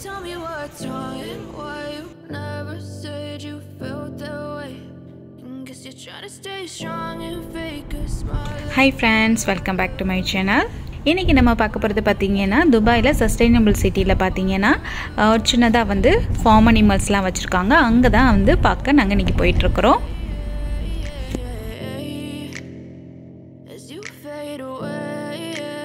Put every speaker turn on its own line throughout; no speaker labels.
Tell me what's wrong and why you never said you felt that way. Guess you're trying to stay strong and fake a smile.
Hi friends welcome back to my channel இன்றைக்கி நம்ம பார்க்க போகிறது பார்த்தீங்கன்னா துபாயில் sustainable சிட்டியில் பார்த்தீங்கன்னா அஹ், ஒரு சின்னதாக வந்து ஃபார்ம் அனிமல்ஸ்லாம் வச்சுருக்காங்க அங்கே தான் வந்து பார்க்க நாங்கள் இன்றைக்கி போயிட்டுருக்குறோம்
As you fade away,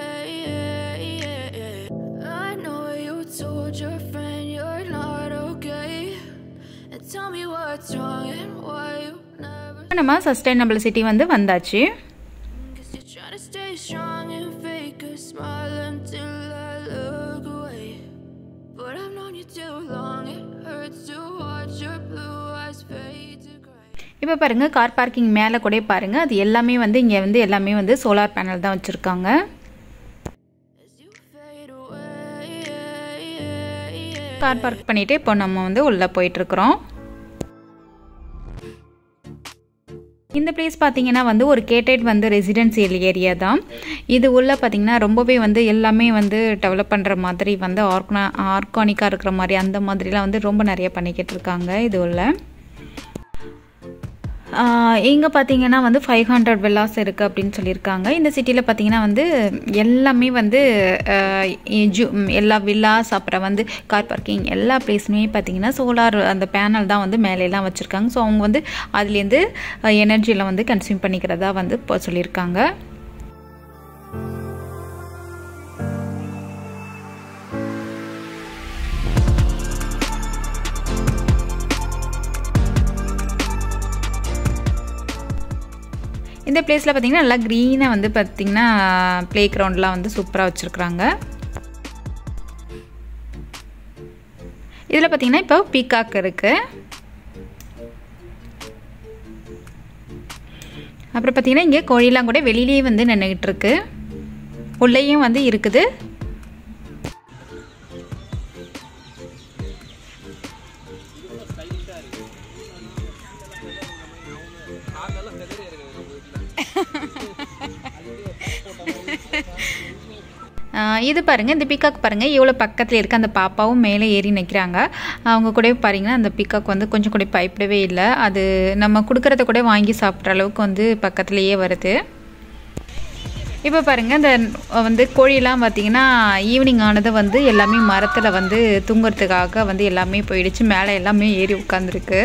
I know you told your friend you're not okay. And tell me what's wrong and why you never.
நம்ம சஸ்டைனபிள் சிட்டி வந்து வந்தாச்சு
Guess you're trying to stay strong and fake a smile until I look away. But I've known you too long, it hurts to watch your blue eyes fade to gray.
இப்போ பாருங்கள் car parking மேலே கூட பாருங்கள் அது எல்லாமே வந்து இங்கே வந்து எல்லாமே வந்து சோலார் பேனல் தான் வச்சுருக்காங்க
As you fade away,
car park பண்ணிவிட்டு இப்போ நம்ம வந்து உள்ளே போயிட்டுருக்குறோம் இந்த பிளேஸ் பார்த்தீங்கன்னா வந்து ஒரு கேட்டட் வந்து ரெசிடென்சியல் ஏரியா தான் இது உள்ள பார்த்தீங்கன்னா ரொம்பவே வந்து எல்லாமே வந்து டெவலப் பண்ணுற மாதிரி வந்து ஆர்கனா ஆர்கானிக்காக இருக்கிற மாதிரி அந்த மாதிரிலாம் வந்து ரொம்ப நிறைய பண்ணிக்கிட்டு இருக்காங்க இது உள்ள இங்கே பார்த்தீங்கன்னா வந்து ஃபைவ் ஹண்ட்ரட் வில்லாஸ் இருக்குது அப்படின்னு சொல்லியிருக்காங்க இந்த சிட்டியில் பார்த்தீங்கன்னா வந்து எல்லாமே வந்து ஆஹ், ஜூ ம், எல்லா வில்லாஸ் அப்புறம் வந்து கார் பார்க்கிங் எல்லா பிளேஸுமே பார்த்தீங்கன்னா சோலார் அந்த பேனல் தான் வந்து மேலேலாம் வச்சுருக்காங்க ஸோ அவங்க வந்து அதுலேருந்து எனர்ஜியில் வந்து கன்சியூம் பண்ணிக்கிறதா வந்து இப்போ சொல்லியிருக்காங்க இந்த பிளேஸில் பார்த்தீங்கன்னா நல்லா க்ரீனாக வந்து பார்த்தீங்கன்னா ப்ளே கிரவுண்ட்லாம் வந்து சூப்பராக வச்சுருக்குறாங்க இதில் பார்த்தீங்கன்னா இப்போ பீகாக் இருக்குது அப்புறம் பார்த்தீங்கன்னா இங்கே கோழிலாம் கூட வெளியிலேயே வந்து நின்றுக்கிட்டு இருக்கு உள்ளேயும் வந்து இருக்குது ஆஹ் இது பாருங்கள் இந்த பீக்காக் பாருங்கள் எவ்வளோ பக்கத்தில் இருக்க அந்த பாப்பாவும் மேலே ஏறி நிற்கிறாங்க அவங்க கூட பாருங்கன்னா அந்த பீக்காக் வந்து கொஞ்சம் கூட பயப்படவே இல்லை அது நம்ம கொடுக்குறத கூட வாங்கி சாப்பிட்ற அளவுக்கு வந்து பக்கத்துலேயே வருது இப்போ பாருங்கள் இந்த வந்து கோழியெல்லாம் பார்த்தீங்கன்னா ஈவினிங் ஆனது வந்து எல்லாமே மரத்தில் வந்து தூங்குறதுக்காக வந்து எல்லாமே போயிடுச்சு மேலே எல்லாமே ஏறி உட்காந்துருக்கு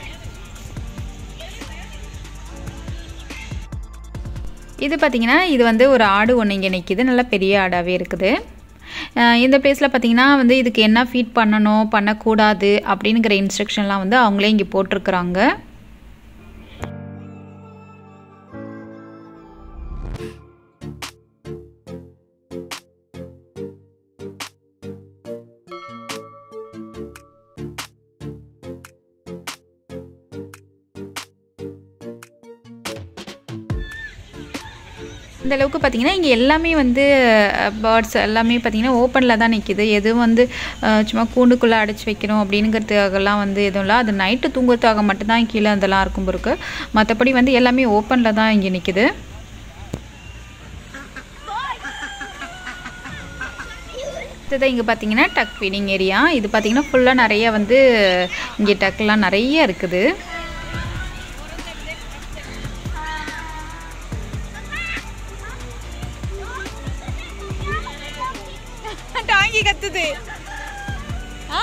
இது பார்த்தீங்கன்னா இது வந்து ஒரு ஆடு ஒன்று இங்கே நிற்கிது நல்லா பெரிய ஆடாகவே இருக்குது அஹ் இந்த பிளேஸில் பார்த்தீங்கன்னா வந்து இதுக்கு என்ன ஃபீட் பண்ணணும் பண்ணக்கூடாது அப்படிங்கிற இன்ஸ்ட்ரக்ஷன்லாம் வந்து அவங்களே இங்கே போட்டிருக்கிறாங்க இந்த அளவுக்கு பார்த்தீங்கன்னா இங்கே எல்லாமே வந்து பேர்ட்ஸ் எல்லாமே பார்த்தீங்கன்னா ஓப்பனில் தான் நிற்கிது எதுவும் வந்து அஹ், சும்மா கூண்டுக்குள்ளே அடைச்சி வைக்கணும் அப்படிங்கிறதுக்காகலாம் வந்து எதுவும் இல்லை அது நைட்டு தூங்குறதுக்காக மட்டும்தான் கீழே அதெல்லாம் இருக்கும் இருக்கு மற்றபடி வந்து எல்லாமே ஓப்பனில் தான் இங்கே நிற்கிது அடுத்தது இங்கே பார்த்தீங்கன்னா டக் ஃபீடிங் ஏரியா இது பார்த்தீங்கன்னா ஃபுல்லாக நிறைய வந்து இங்கே டக்லாம் நிறைய இருக்குது டாங்கி கத்துது ஆ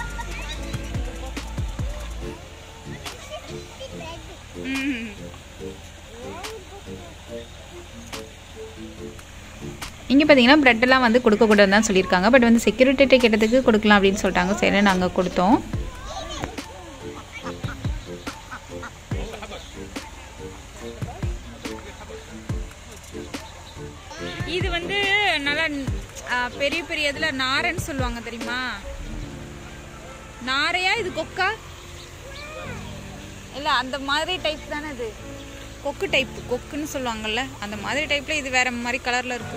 ம். இங்கே பார்த்தீங்கன்னா ப்ரெட்டெல்லாம் வந்து கொடுக்கக்கூடாதுன்னு தான் சொல்லியிருக்காங்க பட் வந்து செக்யூரிட்டிகிட்ட கேட்டதுக்கு கொடுக்கலாம் அப்படின்னு சொல்லிட்டாங்க சரி நாங்கள் கொடுத்தோம் இது வந்து நல்லா ஆ, பெரிய பெரிய இதில் நாரைன்னு சொல்லுவாங்க தெரியுமா நாரையா இது கொக்கா இல்லை அந்த மாதிரி டைப் தானே இது கொக்கு டைப் கொக்குன்னு சொல்லுவாங்கல்ல அந்த மாதிரி டைப்பில் இது வேற மாதிரி கலரில் இருக்கு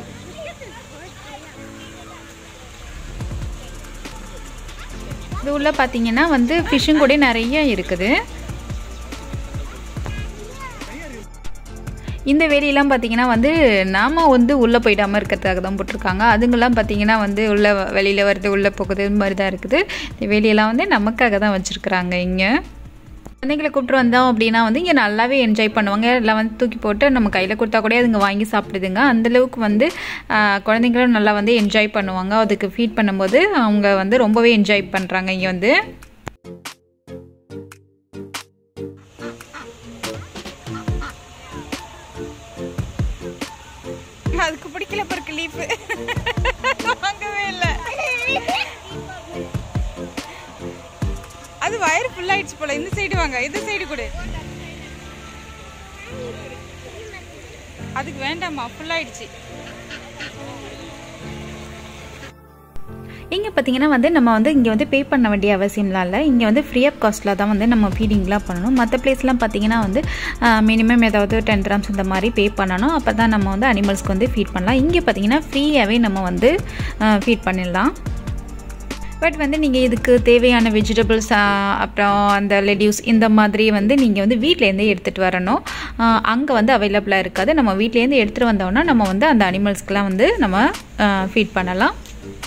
இது உள்ள பார்த்தீங்கன்னா வந்து ஃபிஷ்ஷும் கூட நிறைய இருக்குது இந்த வேலியெல்லாம் பார்த்தீங்கன்னா வந்து நாம் வந்து உள்ளே போயிடாமல் இருக்கிறதுக்காக தான் போட்டிருக்காங்க அதுங்கெல்லாம் பார்த்தீங்கன்னா வந்து உள்ளே வெளியில் வருது உள்ளே போகுது இந்த மாதிரி தான் இருக்குது இந்த வேலியெல்லாம் வந்து நமக்காக தான் வச்சுருக்குறாங்க இங்கே குழந்தைங்களை கூப்பிட்டு வந்தோம் அப்படின்னா வந்து இங்கே நல்லாவே என்ஜாய் பண்ணுவாங்க எல்லாம் வந்து தூக்கி போட்டு நம்ம கையில் கொடுத்தா கூட அதுங்க வாங்கி சாப்பிடுதுங்க அந்தளவுக்கு வந்து குழந்தைங்களும் நல்லா வந்து என்ஜாய் பண்ணுவாங்க அதுக்கு ஃபீட் பண்ணும்போது அவங்க வந்து ரொம்பவே என்ஜாய் பண்ணுறாங்க இங்கே வந்து அதுக்கு பிடிக்கல பொறுக்கு லீஃபு வாங்கவே இல்லை அது வயிறு ஃபுல் ஆயிடுச்சு போல இந்த சைடு வாங்க இந்த சைடு கொடு அதுக்கு வேண்டாம்மா ஃபுல் ஆயிடுச்சு இங்கே பார்த்தீங்கன்னா வந்து நம்ம வந்து இங்கே வந்து பே பண்ண வேண்டிய அவசியம்லாம் இல்லை இங்கே வந்து ஃப்ரீ ஆஃப் காஸ்ட்டில் தான் வந்து நம்ம ஃபீடிங்லாம் பண்ணணும் மற்ற பிளேஸ்லாம் பார்த்தீங்கன்னா வந்து மினிமம் ஏதாவது டென் கிராம்ஸ் இந்த மாதிரி பே பண்ணணும் அப்போ தான் நம்ம வந்து அனிமல்ஸ்க்கு வந்து ஃபீட் பண்ணலாம் இங்கே பார்த்தீங்கன்னா ஃப்ரீயாகவே நம்ம வந்து ஃபீட் பண்ணிடலாம் பட் வந்து நீங்கள் இதுக்கு தேவையான வெஜிடபிள்ஸ் அப்புறம் அந்த லெடியூஸ் இந்த மாதிரி வந்து நீங்கள் வந்து வீட்டிலேருந்தே எடுத்துகிட்டு வரணும் அங்கே வந்து அவைலபிளாக இருக்காது நம்ம வீட்டிலேருந்து எடுத்துகிட்டு வந்தோம்னா நம்ம வந்து அந்த அனிமல்ஸ்க்கெலாம் வந்து நம்ம ஃபீட் பண்ணலாம்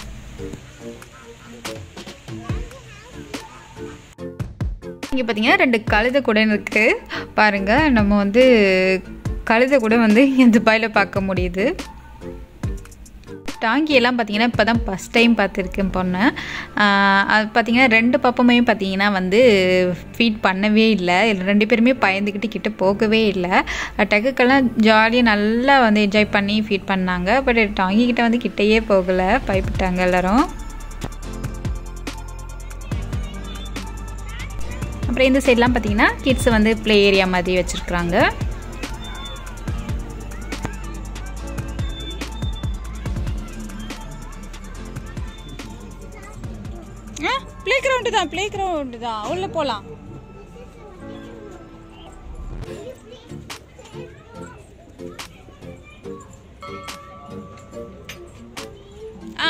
இங்கே பார்த்தீங்கன்னா ரெண்டு கழுதை கூட இருக்குது பாருங்கள் நம்ம வந்து கழுதை கூட வந்து இங்கே துபாயில் பார்க்க முடியுது டாங்கியெல்லாம் பார்த்தீங்கன்னா இப்போ தான் ஃபஸ்ட் டைம் பார்த்துருக்கேன் பொண்ணு அது பார்த்தீங்கன்னா ரெண்டு பப்பமே பார்த்தீங்கன்னா வந்து ஃபீட் பண்ணவே இல்லை ரெண்டு பேருமே பயந்துக்கிட்டு கிட்ட போகவே இல்லை டக்குக்கெல்லாம் ஜாலியாக நல்லா வந்து என்ஜாய் பண்ணி ஃபீட் பண்ணாங்க பட் டாங்கி கிட்ட வந்து கிட்டேயே போகலை பயப்பட்டாங்க எல்லோரும் அப்புறம் இந்த சைட்லாம் பார்த்தீங்கன்னா கிட்ஸ் வந்து ப்ளே ஏரியா மாதிரி வச்சுருக்குறாங்க ப்ளே கிரவுண்டு தான் ப்ளே கிரவுண்டு தான் உள்ள போகலாம் ஆ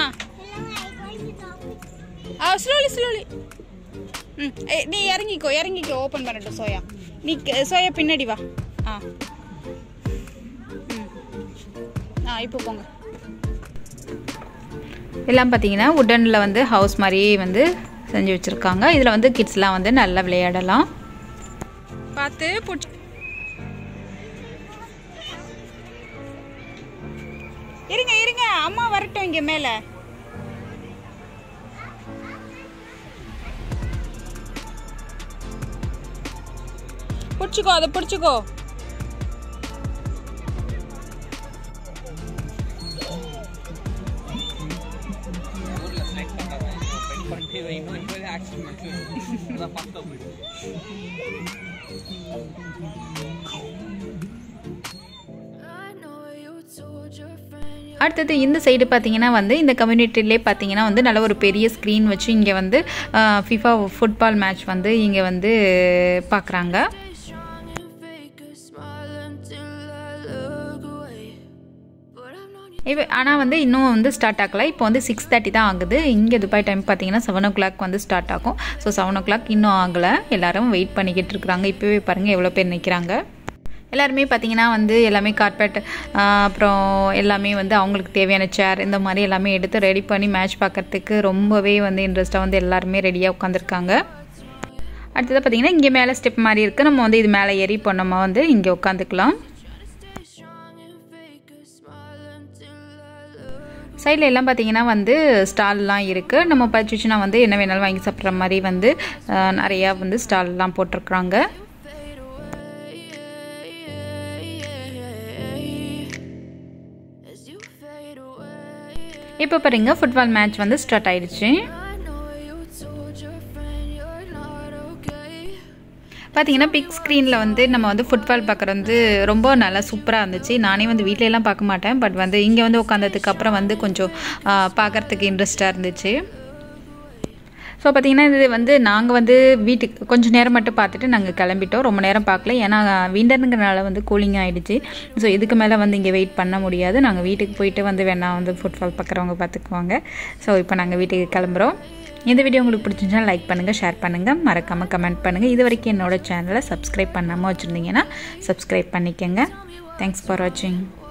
ஆ ஸ்லோலி ஸ்லோலி ம் நீ இறங்கிக்கோ இறங்கிக்கோ ஓப்பன் பண்ணட்டும் சோயா நீ சோயா பின்னாடி வா ஆ ம் ஆ இப்போ போங்க எல்லாம் பார்த்தீங்கன்னா உடனில் வந்து ஹவுஸ் மாதிரியே வந்து செஞ்சு வச்சுருக்காங்க இதில் வந்து கிட்ஸ்லாம் வந்து நல்லா விளையாடலாம் பார்த்து பிடிச்சி இருங்க இருங்க அம்மா வரட்டும் இங்கே மேலே பிடிச்சிக்கோ அதை பிடிச்சிக்கோ அடுத்தது இந்த சைடு பார்த்தீங்கன்னா வந்து இந்த கம்யூனிட்டிலே பார்த்தீங்கன்னா வந்து நல்ல ஒரு பெரிய ஸ்க்ரீன் வச்சு இங்கே வந்து ஃபிஃபா ஃபுட்பால் மேட்ச் வந்து இங்கே வந்து பார்க்குறாங்க இப்போ ஆனால் வந்து இன்னும் வந்து ஸ்டார்ட் ஆகலை இப்போ வந்து சிக்ஸ் தேர்ட்டி தான் ஆகுது இங்கே துபாய் டைம் பார்த்தீங்கன்னா செவன் ஓ கிளாக் வந்து ஸ்டார்ட் ஆகும் ஸோ செவன் ஓ கிளாக் இன்னும் ஆகலை எல்லாரும் வெயிட் பண்ணிக்கிட்டு இருக்கிறாங்க இப்போவே பாருங்கள் எவ்வளோ பேர் நிற்கிறாங்க எல்லாருமே பார்த்தீங்கன்னா வந்து எல்லாமே கார்பெட் அப்புறம் எல்லாமே வந்து அவங்களுக்கு தேவையான சேர் இந்த மாதிரி எல்லாமே எடுத்து ரெடி பண்ணி மேட்ச் பார்க்கறதுக்கு ரொம்பவே வந்து இன்ட்ரெஸ்ட்டாக வந்து எல்லாருமே ரெடியாக உட்காந்துருக்காங்க அடுத்தது பார்த்தீங்கன்னா இங்கே மேலே ஸ்டெப் மாதிரி இருக்குது நம்ம வந்து இது மேலே ஏறி போனோமா வந்து இங்கே உட்காந்துக்கலாம் சைடில் எல்லாம் பார்த்தீங்கன்னா வந்து ஸ்டால்லாம் இருக்குது நம்ம பச்சுச்சுன்னா வந்து என்ன வேணாலும் வாங்கி சாப்பிட்ற மாதிரி வந்து நிறையா வந்து ஸ்டால்லாம் போட்டிருக்குறாங்க இப்போ பாருங்க ஃபுட்பால் மேட்ச் வந்து ஸ்டார்ட் ஆயிடுச்சு பார்த்தீங்கன்னா பிக் ஸ்க்ரீனில் வந்து நம்ம வந்து ஃபுட்பால் பார்க்குறது வந்து ரொம்ப நல்லா சூப்பராக இருந்துச்சு நானே வந்து வீட்டிலலாம் பார்க்க மாட்டேன் பட் வந்து இங்கே வந்து உட்காந்ததுக்கு அப்புறம் வந்து கொஞ்சம் பார்க்குறதுக்கு இன்ட்ரெஸ்ட்டாக இருந்துச்சு ஸோ பார்த்தீங்கன்னா இது வந்து நாங்கள் வந்து வீட்டுக்கு கொஞ்சம் நேரம் மட்டும் பார்த்துட்டு நாங்கள் கிளம்பிட்டோம் ரொம்ப நேரம் பார்க்கல ஏன்னா விண்டருங்கிறனால வந்து கூலிங் ஆகிடுச்சு ஸோ இதுக்கு மேலே வந்து இங்கே வெயிட் பண்ண முடியாது நாங்கள் வீட்டுக்கு போயிட்டு வந்து வேணா வந்து ஃபுட்பால் பார்க்குறவங்க பார்த்துக்குவாங்க ஸோ இப்போ நாங்கள் வீட்டுக்கு கிளம்புறோம் இந்த வீடியோ உங்களுக்கு பிடிச்சிருந்துச்சுன்னா லைக் பண்ணுங்கள் ஷேர் பண்ணுங்கள் மறக்காமல் கமெண்ட் பண்ணுங்கள் இது வரைக்கும் என்னோட சேனலை சப்ஸ்கிரைப் பண்ணாமல் வச்சுருந்தீங்கன்னா சப்ஸ்கிரைப் பண்ணிக்கோங்க தேங்க்ஸ் ஃபார் வாட்சிங்